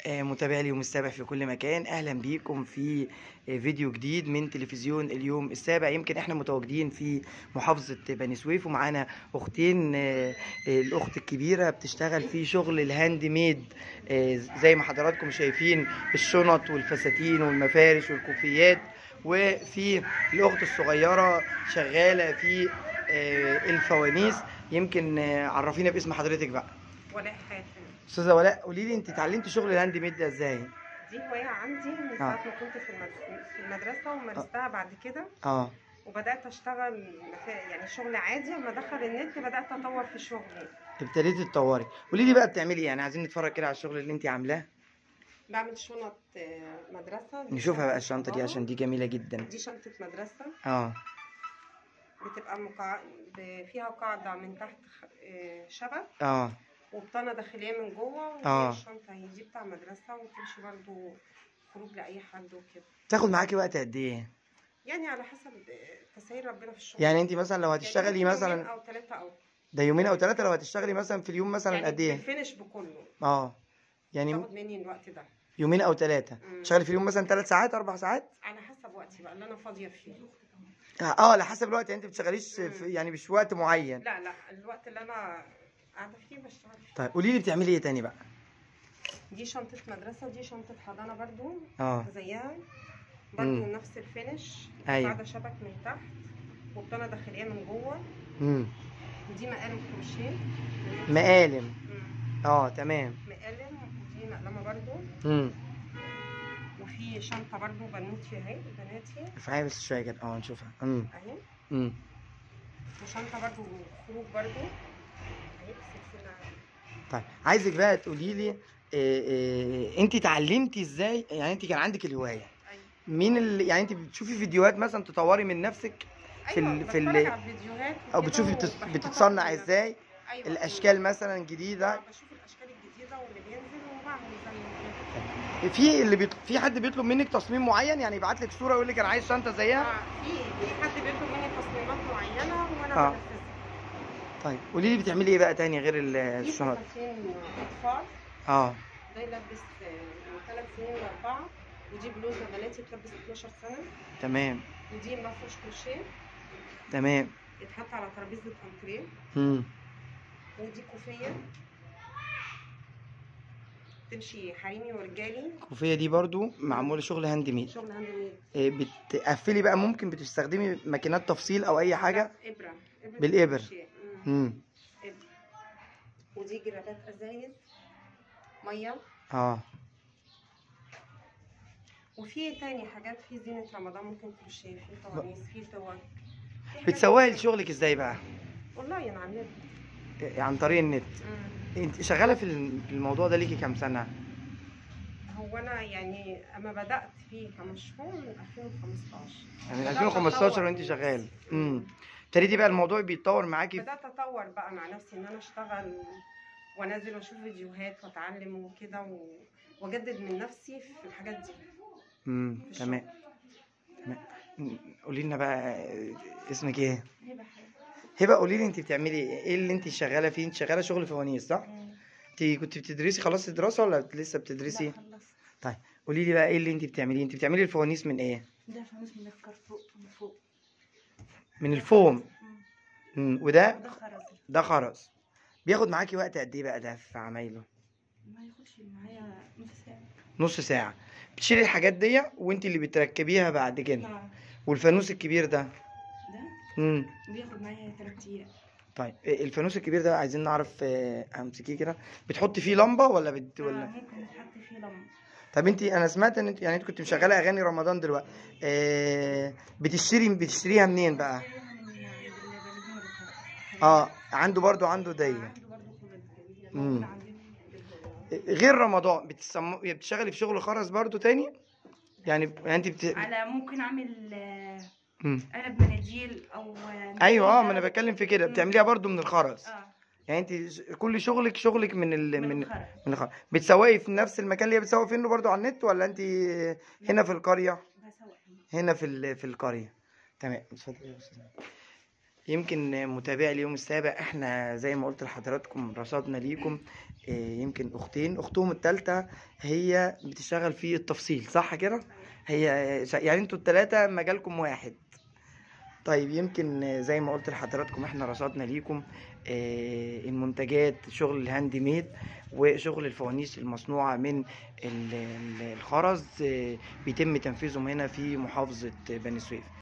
آه، متابعي ومستمع في كل مكان اهلا بيكم في آه، فيديو جديد من تلفزيون اليوم السابع يمكن احنا متواجدين في محافظة بني سويف ومعانا اختين آه، آه، الاخت الكبيرة بتشتغل في شغل الهاند ميد آه، زي ما حضراتكم شايفين الشنط والفساتين والمفارش والكوفيات وفي الاخت الصغيرة شغالة في آه، الفوانيس يمكن آه، عرفينا باسم حضرتك بقى ولاء حاتم استاذه ولاء قولي لي انت اتعلمتي شغل الهاند ميد ده ازاي دي هواية عندي من ساعة ما كنت في المد- في المدرسة ومارستها بعد كده اه وبدأت أشتغل في- يعني شغل عادي لما دخل النت بدأت أطور في شغلي ابتديتي تطوري قولي لي بقى بتعملي ايه يعني عايزين نتفرج كده على الشغل اللي انت عاملاه بعمل شنط آه، مدرسة دي نشوفها بقى شنطة الشنطه دي حضانة. عشان دي جميله جدا دي شنطة مدرسة اه بتبقى مقع... ب- فيها قاعدة من تحت خ- آه، شبك اه وبطانة داخلية من جوه ودي آه. الشنطة هي دي بتاع مدرسة وتمشي برضو خروج لأي حد وكده تاخد معاكي وقت قد ايه يعني على حسب آه، تسهيل ربنا في الشغل يعني انت مثلا لو يعني هتشتغلي ممكن يومين مثلا أو ثلاثة أو ده يومين او ثلاثه لو هتشتغلي مثلا في اليوم مثلا يعني قد ايه الفينش بكله اه يعني تاخد مني الوقت ده يومين او ثلاثه مم. تشتغلي في اليوم مثلا ثلاث ساعات اربع ساعات على حسب وقتي بقى اللي انا فاضيه فيه اه على حسب الوقت يعني انت بتشتغليش في يعني مش وقت معين لا لا الوقت اللي انا قاعده فيه بشتغل فيه طيب قولي لي بتعملي ايه تاني بقى دي شنطه مدرسه دي شنطه حضانه برضو اه زيها برضو مم. نفس الفينش أيوة. قاعده شبك من تحت وبطانه داخليه من جوه امم ودي مقالم كروشيه مقالم مم. اه تمام مقالم ودي مقلمه برضو امم وفي شنطه برضو بنوتي اهي بناتي ارفعيها بس شويه كده اه نشوفها امم اهي امم وشنطه برضو خروج برضو اهي سلسله طيب عايزك بقى تقولي لي إيه إيه انت اتعلمتي ازاي يعني انت كان عندك الهوايه ايوه مين اللي يعني انت بتشوفي فيديوهات مثلا تطوري من نفسك في ال- أيوة، في ال- بتفرج على الفيديوهات او وكده بتشوفي بتس- وبحتفظ بتتصنع بنفسي. ازاي أيوة، الاشكال مثلا جديده آه، بشوف الاشكال الجديده واللي بينزل وبعمل زيه كده في اللي بيط... في حد بيطلب منك تصميم معين يعني يبعت لك صوره يقول لك انا عايز شنطه زيها آه، في في حد بيطلب مني تصميمات معينه وانا آه. بنفذها طيب قولي لي بتعملي ايه بقى تاني غير ال- في الشنط فساتين اطفال اه ده يلبس آه، من ثلاث سنين لاربعه ودي بلوزه بناتي تلبس 12 سنه تمام ودي مفرش كروشيه تمام يتحط على ترابيزه انتريه امم ودي كوفيه تمشي حريمي ورجالي الكوفيه دي برضو معموله شغل هاند ميد شغل هاند ميد إيه بتقفلي بقى ممكن بتستخدمي ماكينات تفصيل او اي حاجه لا، ابره إبرة بالإبر. كروشيه. مم. امم إبر. ودي جرابات ازايز ميه اه وفي تاني حاجات في زينة رمضان ممكن كروشيه في فوانيس في توك في حاجات بتسوقي كتير. لشغلك ازاي بقى والله انا على النت إيه، عن طريق النت مم. انت شغاله في الم- في الموضوع ده ليكي كام سنه هو انا يعني اما بدات فيه كمشروع من 2015 يعني من بدأت 2015 أطور وانت من شغال نفسي. امم ابتديتي بقى الموضوع بيتطور معاكي في- بدات اطور بقى مع نفسي ان انا اشتغل وانزل واشوف فيديوهات واتعلم وكده و... واجدد من نفسي في الحاجات دي امم في تمام تمام مم، قولي لنا بقى آه، اسمك ايه هبه حاجه هبه قولي لي انت بتعملي ايه ايه اللي انت شغاله فيه انت شغاله شغل فوانيس صح مم. انت كنت بتدرسي خلصتي دراسه ولا لسه لا بتدرسي خلصت قولي لي بقى ايه اللي انت بتعمليه انت بتعملي الفوانيس من ايه ده فانوس من الكرتون من فوق من الفوم مم. مم. وده ده خرز ده خرز بياخد معاكي وقت قد ايه بقى ده في عمايله ما ياخدش معايا نص ساعة نص ساعه بتشيلي الحاجات دي وانت اللي بتركبيها بعد كده نعم والفانوس الكبير ده ده امم بياخد معايا تلات أيام طيب إيه الفانوس الكبير ده عايزين نعرف آه، امسكيه كده بتحطي فيه لمبه ولا بت... آه، ولا ممكن يتحط فيه لمبة طب انت انا سمعت ان انت يعني انت كنت مشغله اغاني رمضان دلوقتي آه بتشتري بتشتريها منين بقى بشتريها من عند البلدين الخارج. اه عنده برضو عنده دي عنده برضه كل مم. موجود عندنا بالهدى. غير رمضان بتسم... بتشتغلي في شغل خرز برضو تاني يعني يعني انت بت... على ممكن اعمل آه، مم. قلب مناديل او آه، ايوه اه ما انا قلب- بتكلم في كده مم. بتعمليها برضو من الخرز اه يعني انت ش- كل شغلك شغلك من ال... من من الخرز. من الخرز بتسوقي في نفس المكان اللي هي بتسوقي فيه برضو على النت ولا انت هنا في القريه بسوق هنا. هنا في ال... في القريه تمام اتفضلي يا استاذ يمكن متابعي اليوم السابع احنا زي ما قلت لحضراتكم رصدنا ليكم اه، يمكن اختين اختهم التالتة هي بتشتغل في التفصيل صح كده هي شا- يعني انتوا التلاتة مجالكم واحد طيب يمكن زي ما قلت لحضراتكم احنا رصدنا ليكم اه، المنتجات شغل الهاند ميد وشغل الفوانيس المصنوعة من ال- ال- الخرز اه، بيتم تنفيذهم هنا في محافظة بني سويف